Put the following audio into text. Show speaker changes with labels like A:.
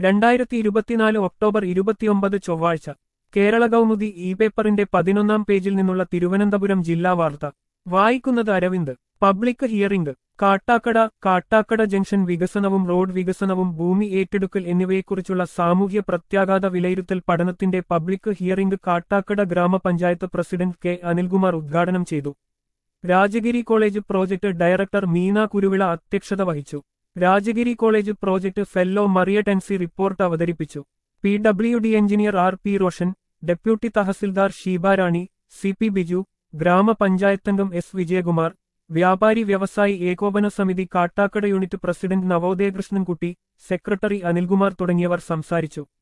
A: രണ്ടായിരത്തി ഇരുപത്തിനാല് ഒക്ടോബർ ഇരുപത്തിയൊമ്പത് ചൊവ്വാഴ്ച കേരള കൗമുദി ഇ പേപ്പറിന്റെ പതിനൊന്നാം പേജിൽ നിന്നുള്ള തിരുവനന്തപുരം ജില്ലാ വാർത്ത വായിക്കുന്നത് Aravind public hearing Kattakkada Kattakkada junction വികസനവും റോഡ് വികസനവും ഭൂമി ഏറ്റെടുക്കൽ എന്നിവയെക്കുറിച്ചുള്ള സാമൂഹ്യ പ്രത്യാഘാത വിലയിരുത്തൽ പഠനത്തിന്റെ പബ്ലിക് ഹിയറിംഗ് കാട്ടാക്കട ഗ്രാമപഞ്ചായത്ത് പ്രസിഡന്റ് കെ അനിൽകുമാർ ഉദ്ഘാടനം ചെയ്തു Rajagiri college project director Meena Kuruvila അധ്യക്ഷത വഹിച്ചു Rajagiri college project fellow Mariya Tency report അവതരിപ്പിച്ചു P W D engineer R P Roshan deputy tahsildar Sheebarani C P Biju ഗ്രാമപഞ്ചായത്തംഗം എസ് വിജയകുമാർ വ്യാപാരി വ്യവസായി ഏകോപന സമിതി Kattakkada unit president Navodaya Krishnankutty secretary Anilkumar തുടങ്ങിയവർ സംസാരിച്ചു